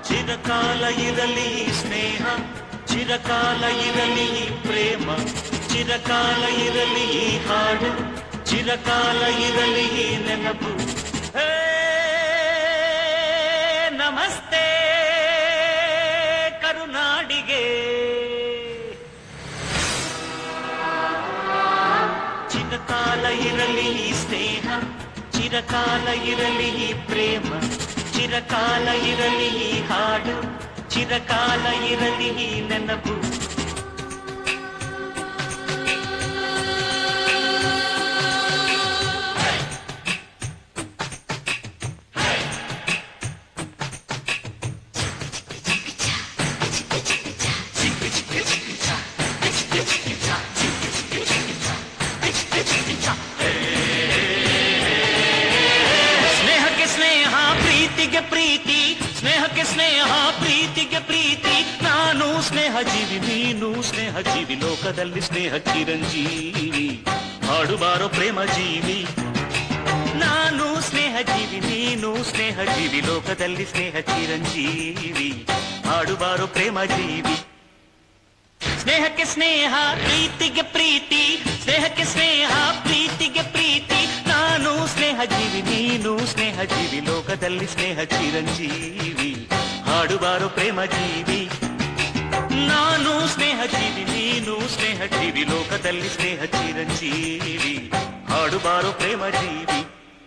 ಚಿರಕಾಲ ಇರಲಿ ಈ ಸ್ನೇಹ ಚಿರಕಾಲ ಇರಲಿ ಈ ಪ್ರೇಮ ಚಿರಕಾಲ ಇರಲಿ ಈ ಹಾಡು ಚಿರಕಾಲ ಇರಲಿ ಈ ನೆನಪು ಹೇ, ನಮಸ್ತೆ ಕರುನಾಡಿಗೆ ಚಿರಕಾಲ ಇರಲಿ ಈ ಸ್ನೇಹ ಚಿರಕಾಲ ಇರಲಿ ಈ ಪ್ರೇಮ ಚಿರಕಾಲ ಇರಲಿ ಈ ಹಾಡು ಚಿರಕಾಲ ಇರಲಿ ಈ ನೆನಪು ಸ್ನೇಹಕ್ಕೆ ಸ್ನೇಹ ಪ್ರೀತಿಗೆ ಪ್ರೀತಿ ಸ್ನೇಹಕ್ಕೆ ಸ್ನೇಹ ಪ್ರೀತಿಗೆ ಪ್ರೀತಿ ನಾನು ಸ್ನೇಹ ಜೀವಿ ನೀನು ಸ್ನೇಹ ಜೀವಿ ಲೋಕದಲ್ಲಿ ಸ್ನೇಹ ಚಿರಂಜೀವಿ ಹಾಡುಬಾರೋ ಪ್ರೇಮ ಜೀವಿ ನಾನು ಸ್ನೇಹ ಜೀವಿ ನೀನು ಸ್ನೇಹ ಜೀವಿ ಲೋಕದಲ್ಲಿ ಸ್ನೇಹ ಚಿರಂಜೀವಿ ಹಾಡುಬಾರೋ ಪ್ರೇಮ ಜೀವಿ ಸ್ನೇಹಕ್ಕೆ ಸ್ನೇಹ ಪ್ರೀತಿಗೆ ಪ್ರೀತಿ ಸ್ನೇಹಕ್ಕೆ ಸ್ನೇಹ ಪ್ರೀತಿಗೆ ಪ್ರೀತಿ ನಾನು ಸ್ನೇಹ ಜೀವಿ ನೀನು ಸ್ನೇಹ ಜೀವಿ ಲೋಕದಲ್ಲಿ ಸ್ನೇಹ ಚಿರಂಜೀವಿ ಹಾಡುಬಾರೋ ಪ್ರೇಮ ಜೀವಿ ನಾನು ಸ್ನೇಹ ಜೀವಿ ನೀನು ಸ್ನೇಹ ಜೀವಿ ಲೋಕದಲ್ಲಿ ಸ್ನೇಹ ಚಿರಂಜೀವಿ ಹಾಡುಬಾರೋ ಪ್ರೇಮ ಜೀವಿ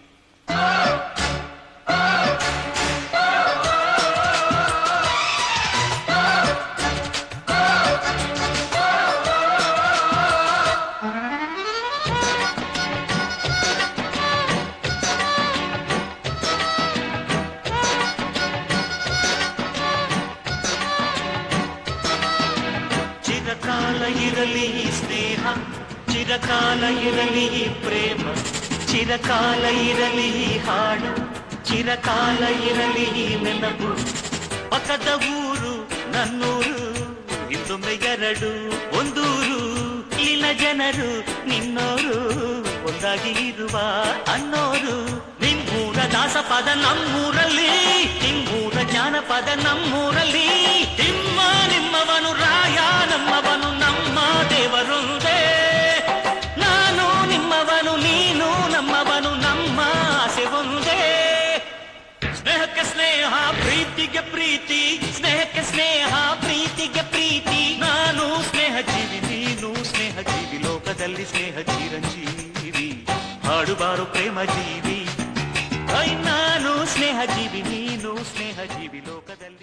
ಚಿರಕಾಲ ಇರಲಿ ಈ ಸ್ನೇಹ ಚಿರಕಾಲ ಇರಲಿ ಈ ಪ್ರೇಮ ಚಿರಕಾಲ ಇರಲಿ ಈ ಹಾಡು ಚಿರಕಾಲ ಇರಲಿ ಈ ನೆನಪು ಪಕ್ಕದ ಊರು ನನ್ನೂರು ಇನ್ನೊಮ್ಮೆ ಎರಡು ಒಂದೂರು ಇಲ್ಲಿನ ಜನರು ನಿನ್ನೋರು ಒಂದಾಗಿ ಇರುವ ಅನ್ನೋರು ನಿಮ್ಮೂರ ದಾಸಪದ ನಮ್ಮೂರಲ್ಲಿ ನಿಮ್ಮೂರ ಜಾನಪದ ನಮ್ಮೂರಲ್ಲಿ ನಿಮ್ಮ ನಿಮ್ಮವನು ರಾಯ ನಮ್ಮವನು ನಮ್ಮ ದೇವರೊಂದೇ ನಾನು ನಿಮ್ಮವನು ನೀನು ನಮ್ಮವನು ನಮ್ಮ ಆಸೆ ಒಂದೇ ಸ್ನೇಹಕ್ಕೆ ಸ್ನೇಹ ಪ್ರೀತಿಗೆ ಪ್ರೀತಿ ಸ್ನೇಹಕ್ಕೆ ಸ್ನೇಹ ಪ್ರೀತಿಗೆ ಪ್ರೀತಿ ನಾನು ಸ್ನೇಹ ಜೀವಿ ನೀನು ಸ್ನೇಹ ಜೀವಿ ಲೋಕದಲ್ಲಿ ಸ್ನೇಹ ಚಿರಂಜೀವಿ ಹಾಡುಬಾರು ಪ್ರೇಮ ಜೀವಿ ಐ ನಾನು ಸ್ನೇಹ ಜೀವಿ ನೀನು ಸ್ನೇಹ ಜೀವಿ ಲೋಕದಲ್ಲಿ